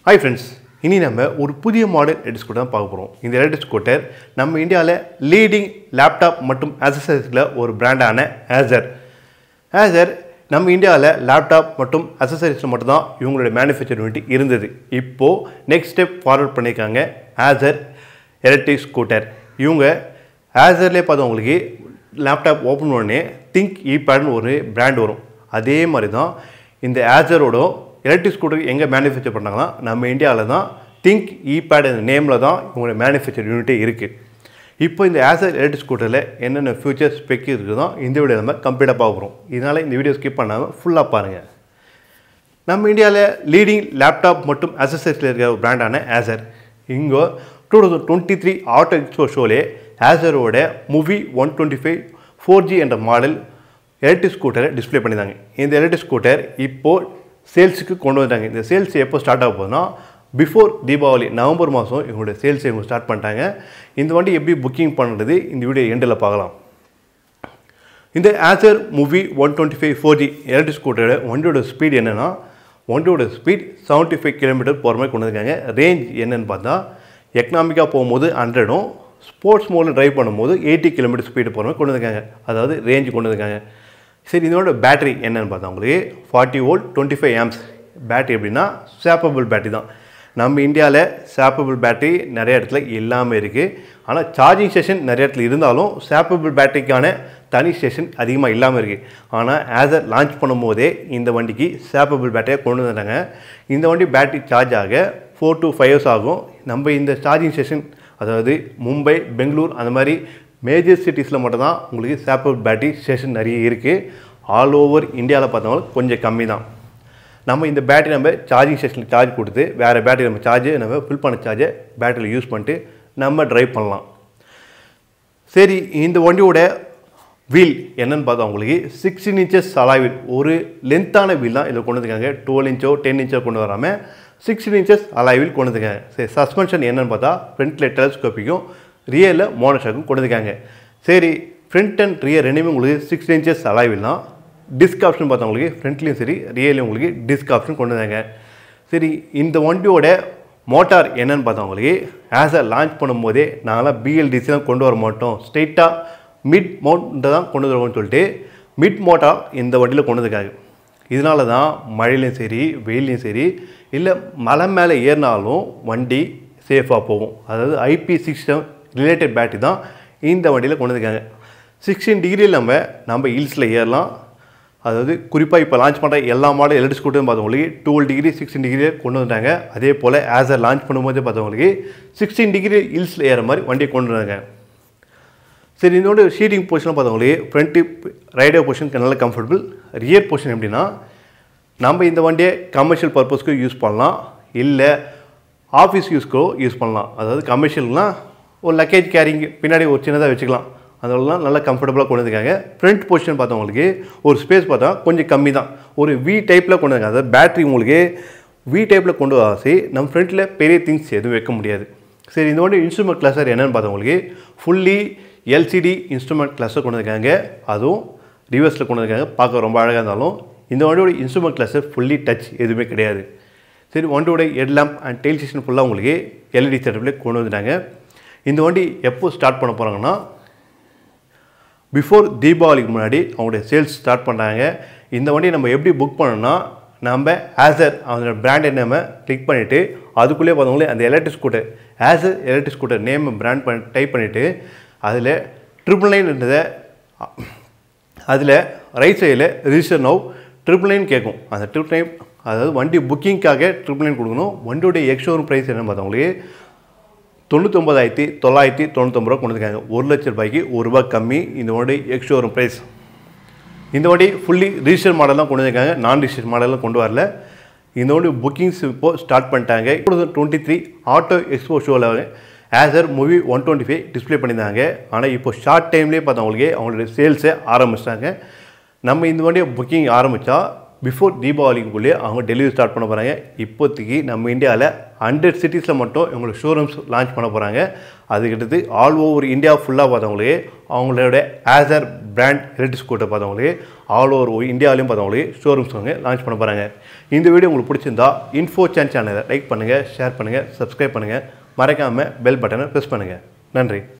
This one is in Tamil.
ஹாய் ஃப்ரெண்ட்ஸ் இனி நம்ம ஒரு புதிய மாடல் எலக்ட்ரிக் ஸ்கூட்டர் தான் பார்க்க போகிறோம் இந்த எலக்ட்ரிக் ஸ்கூட்டர் நம்ம இந்தியாவில் லீடிங் லேப்டாப் மற்றும் அசசரிஸில் ஒரு பிராண்டான ஆசர் ஆசர் நம்ம இந்தியாவில் லேப்டாப் மற்றும் அசசரிஸில் மட்டும்தான் இவங்களுடைய மேனுஃபேக்சர் யூனிட் இருந்தது இப்போது நெக்ஸ்ட் ஸ்டெப் ஃபார்வர்ட் பண்ணியிருக்காங்க ஆசர் எலக்ட்ரிக் ஸ்கூட்டர் இவங்க ஆசர்லேயே பார்த்தவங்களுக்கு லேப்டாப் ஓப்பன் உடனே திங்க் ஈபேட்னு ஒரு பிராண்ட் வரும் அதே மாதிரி தான் இந்த ஆசரோட எலக்ட்ரிக் ஸ்கூட்டர் எங்கே மேனுஃபேக்சர் பண்ணாங்கன்னா நம்ம இந்தியாவில் தான் திங்க் ஈபேட் அந்த நேமில் தான் இவங்களோட மேனுஃபேக்சர் யூனிட்டே இருக்குது இப்போ இந்த ஆசர் எலக்ட்ரிக் ஸ்கூட்டரில் என்னென்ன ஃபியூச்சர் ஸ்பெக் இருக்குதோ இந்த வீடியோ நம்ம கம்ப்ளீட்டாக பார்க்க போகிறோம் இதனால் இந்த வீடியோ ஸ்கிப் பண்ணாமல் ஃபுல்லாக பாருங்கள் நம்ம இந்தியாவில் லீடிங் லேப்டாப் மற்றும் அசசரிஸில் இருக்கிற ஒரு பிராண்டான ஆசர் இங்கே two thousand twenty three auto expo ஷோலே ஆசரோட movie one twenty five four G என்ற மாடல் எலக்ட்ரிக் ஸ்கூட்டரை டிஸ்ப்ளே பண்ணியிருந்தாங்க இந்த எலக்ட்ரிக் ஸ்கூட்டர் இப்போது சேல்ஸுக்கு கொண்டு வந்தாங்க இந்த சேல்ஸ் எப்போ ஸ்டார்ட் ஆக போகுதுன்னா பிஃபோர் தீபாவளி நவம்பர் மாதம் இவங்களுடைய சேல்ஸ் இவங்க ஸ்டார்ட் பண்ணிட்டாங்க இந்த வண்டி எப்படி புக்கிங் பண்ணுறது இந்த வீடியோ எண்டில் பார்க்கலாம் இந்த Ather movie one twenty five four G electric ஸ்கூட்டரோட வண்டியோட ஸ்பீட் என்னென்னா வண்டியோட ஸ்பீட் செவன்ட்டி ஃபைவ் கிலோமீட்டர் போகிற மாதிரி கொண்டு வந்திருக்காங்க ரேஞ்ச் என்னன்னு பார்த்தா எக்கனாமிக்காக போகும்போது ஹண்ட்ரடும் ஸ்போர்ட்ஸ் மோடில் டிரைவ் பண்ணும்போது எயிட்டி கிலோமீட்டர் ஸ்பீடு போகிற மாதிரி கொண்டு வந்திருக்காங்க அதாவது ரேஞ்ச் கொண்டு வந்திருக்காங்க சரி இதோட பேட்டரி என்னன்னு பார்த்தா உங்களுக்கு forty volt twenty five amps battery எப்படின்னா சாப்பபிள் பேட்டரி தான் நம்ம இந்தியாவில் சாப்பபிள் பேட்டரி நிறைய இடத்துல இல்லாமல் இருக்குது ஆனால் சார்ஜிங் ஸ்டேஷன் நிறைய இடத்துல இருந்தாலும் சாப்பபிள் பேட்டரிக்கான தனி ஸ்டேஷன் அதிகமாக இல்லாமல் இருக்குது ஆனால் ஆஸ் லான்ச் பண்ணும்போதே இந்த வண்டிக்கு சாப்பபிள் பேட்டரியை கொண்டு வந்துட்டாங்க இந்த வண்டி பேட்டரி சார்ஜ் ஆக ஃபோர் டு ஃபைவ் ஹவர்ஸ் ஆகும் நம்ம இந்த சார்ஜிங் ஸ்டேஷன் அதாவது மும்பை பெங்களூர் அந்த மாதிரி மேஜர் சிட்டிஸில் மட்டும்தான் உங்களுக்கு சாப்பபிள் பேட்டரி ஸ்டேஷன் நிறைய இருக்குது ஆல் ஓவர் இந்தியாவில் பார்த்தவங்களுக்கு கொஞ்சம் கம்மி தான் நம்ம இந்த பேட்டரி நம்ம சார்ஜிங் ஸ்டேஷனில் சார்ஜ் கொடுத்து வேறு பேட்டரி நம்ம சார்ஜை நம்ம ஃபில் பண்ண சார்ஜை பேட்டரியில் யூஸ் பண்ணிட்டு நம்ம ட்ரைவ் பண்ணலாம் சரி இந்த வண்டியோட வீல் என்னன்னு பார்த்தா உங்களுக்கு சிக்ஸ்டீன் இன்ச்சஸ் அலாய் வீல் ஒரு லென்த்தான வீல் தான் இதில் கொண்டு வந்துருக்காங்க டுவெல் இன்ச்சோ டென் இன்ச்சோ கொண்டு வராமல் சிக்ஸ்டீன் இன்ச்சஸ் அலாய் வீல் கொண்டு வந்துருக்காங்க சரி சஸ்பென்ஷன் என்னன்னு பார்த்தா ஃப்ரண்ட்டில் டெலஸ்கோப்பிக்கும் ரியலில் மோனோஷாக்கும் கொண்டு வந்துருக்காங்க சரி ஃப்ரண்ட் அண்ட் ரியர் ரெண்டுமே உங்களுக்கு சிக்ஸ்டீன் இன்ச்சஸ் அலாய் வீல் தான் டிஸ்க் ஆப்ஷன் பார்த்தா உங்களுக்கு ஃப்ரண்ட்லேயும் சரி ரியலையும் உங்களுக்கு டிஸ்க் ஆப்ஷன் கொண்டு வந்தாங்க சரி இந்த வண்டியோட மோட்டார் என்னன்னு பார்த்தா உங்களுக்கு ஆஸ் அ லான்ச் பண்ணும்போதே நாங்களாம் பிஎல்டிசி தான் கொண்டு வர மாட்டோம் ஸ்ட்ரெயிட்டாக மிட் மவுண்ட்டை தான் கொண்டு வருவோம்னு சொல்லிட்டு மிட் மோட்டார் இந்த வண்டியில் கொண்டு வந்திருக்காங்க இதனால தான் மழையிலையும் சரி வெயிலையும் சரி இல்லை மலை மேலே ஏறினாலும் வண்டி சேஃபாக போகும் அதாவது ஐபி சிக்ஸ்டம் ரிலேட்டட் பேட்டரி தான் இந்த வண்டியில் கொண்டு வந்திருக்காங்க சிக்ஸ்டீன் டிகிரியில் நம்ம நம்ம ஹில்ஸில் ஏறலாம் அதாவது குறிப்பாக இப்போ லான்ச் பண்ணுற எல்லா மாடல் எலக்ட்ரிக் ஸ்கூட்டரும் பார்த்தவங்களுக்கு டுவெல் டிகிரி சிக்ஸ்டீன் டிகிரியே கொண்டு வந்துட்டாங்க அதே போல் ஆஸ் அ லான்ச் பண்ணும்போது பார்த்தவங்களுக்கு சிக்ஸ்டீன் டிகிரி ஹில்ஸில் ஏற மாதிரி வண்டியை கொண்டு வந்தாங்க சரி இதோட ஷீட்டிங் பொசிஷன் பார்த்தவங்களுக்கு ஃப்ரண்ட்டு ரைடர் பொசிஷன் நல்ல கம்ஃபர்டபுள் ரியர் பொசிஷன் எப்படின்னா நம்ம இந்த வண்டியை கமர்ஷியல் பர்பஸ்க்கு யூஸ் பண்ணலாம் இல்லை ஆஃபீஸ் யூஸ்க்கோ யூஸ் பண்ணலாம் அதாவது கமர்ஷியல்னால் ஒரு லக்கேஜ் கேரிங் பின்னாடி ஒரு சின்னதாக வச்சுக்கலாம் அதெல்லாம் நல்லா கம்ஃபர்டபுளாக கொண்டு வந்திருக்காங்க ஃப்ரண்ட் பொசிஷன் பார்த்தவங்களுக்கு ஒரு ஸ்பேஸ் பார்த்தா கொஞ்சம் கம்மி தான் ஒரு வி டைப்பில் கொண்டு வந்தாங்க அதாவது பேட்ரி உங்களுக்கு வி டைப்பில் கொண்டு வாசி நம்ம ஃப்ரண்ட்டில் பெரிய திங்ஸ் எதுவும் வைக்க முடியாது சரி இந்த வண்டி இன்ஸ்ட்ருமெண்ட் கிளாஸர் என்னென்னு பார்த்தவங்களுக்கு ஃபுல்லி எல்சிடி இன்ஸ்ட்ருமெண்ட் கிளாஸர் கொண்டு வந்திருக்காங்க அதுவும் ரிவர்ஸில் கொண்டு வந்திருக்காங்க பார்க்க ரொம்ப அழகாக இருந்தாலும் இந்த வண்டியோட இன்ஸ்ட்ருமெண்ட் கிளாஸர் ஃபுல்லி டச் எதுவுமே கிடையாது சரி வண்டியோட ஹெட் லேம்ப் அண்ட் டெயில் ஸ்டேஷன் ஃபுல்லாக உங்களுக்கு எல்இடி செட்டப்லேயே கொண்டு வந்துட்டாங்க இந்த வண்டி எப்போ ஸ்டார்ட் பண்ண போகிறாங்கன்னா பிஃபோர் தீபாவளிக்கு முன்னாடி அவங்களுடைய சேல்ஸ் ஸ்டார்ட் பண்ணுறாங்க இந்த வண்டியை நம்ம எப்படி புக் பண்ணோம்னா நம்ம ஆசர் அதோட பிராண்டை நம்ம கிளிக் பண்ணிவிட்டு அதுக்குள்ளே பார்த்தவங்களே அந்த electric scooter Ather electric scooter name brand பண்ணி டைப் பண்ணிவிட்டு அதில் ட்ரிபிள் நைன்ன்றதை அதில் ரைட் சைடில் ரிஜிஸ்டர் நவ் ட்ரிபிள் நைன் கேட்கும் அந்த ட்ரிபிள் நைன் அதாவது வண்டி புக்கிங்க்காக ட்ரிபிள் நைன் கொடுக்கணும் வண்டியோடைய எக்ஸ்ஷோரூம் ப்ரைஸ் என்ன பார்த்தவங்களுக்கு தொண்ணூத்தொம்பதாயிரத்தி தொள்ளாயிரத்தி தொண்ணூத்தொம்பது ரூபா கொண்டு வந்திருக்காங்க ஒரு லட்ச ரூபாய்க்கு ஒரு ரூபா கம்மி இந்த வண்டி எக்ஸ்ஷோரூம் ப்ரைஸ் இந்த வண்டி ஃபுல்லி ரிஜிஸ்டர் மாடல் தான் கொண்டு வந்திருக்காங்க நான் ரிஜிஸ்டர் மாடலாம் கொண்டு வரல இந்த வண்டி புக்கிங்ஸ் இப்போது ஸ்டார்ட் பண்ணிட்டாங்க two thousand twenty three auto expo ஷோவில் Ather movie one twenty five display பண்ணியிருந்தாங்க ஆனால் இப்போ ஷார்ட் டைம்லேயே பார்த்தவங்களுக்கு அவங்களுடைய சேல்ஸை ஆரம்பிச்சிட்டாங்க நம்ம இந்த வண்டியை புக்கிங் ஆரம்பித்தா பிஃபோர் தீபாவளிக்குள்ளேயே அவங்க டெலிவரி ஸ்டார்ட் பண்ண போகிறாங்க இப்போதைக்கு நம்ம இந்தியாவில் ஹண்ட்ரட் சிட்டிஸில் மட்டும் இவங்களுக்கு ஷோரூம்ஸ் லான்ச் பண்ண போகிறாங்க அது கிட்டது ஆல் ஓவர் இந்தியா ஃபுல்லாக பார்த்தவங்களே அவங்களோட ஆசர் பிராண்ட் எலக்ட்ரிக் ஸ்கூட்டர் பார்த்தவங்களே ஆல் ஓவர் இந்தியாவிலையும் பார்த்தவங்களே ஷோரூம்ஸ் அவங்க லான்ச் பண்ண போகிறாங்க இந்த வீடியோ உங்களுக்கு பிடிச்சிருந்தா இன்ஃபோ சேன் சேனலை லைக் பண்ணுங்கள் ஷேர் பண்ணுங்கள் சப்ஸ்கிரைப் பண்ணுங்கள் மறக்காமல் பெல் பட்டனை ப்ரெஸ் பண்ணுங்கள் நன்றி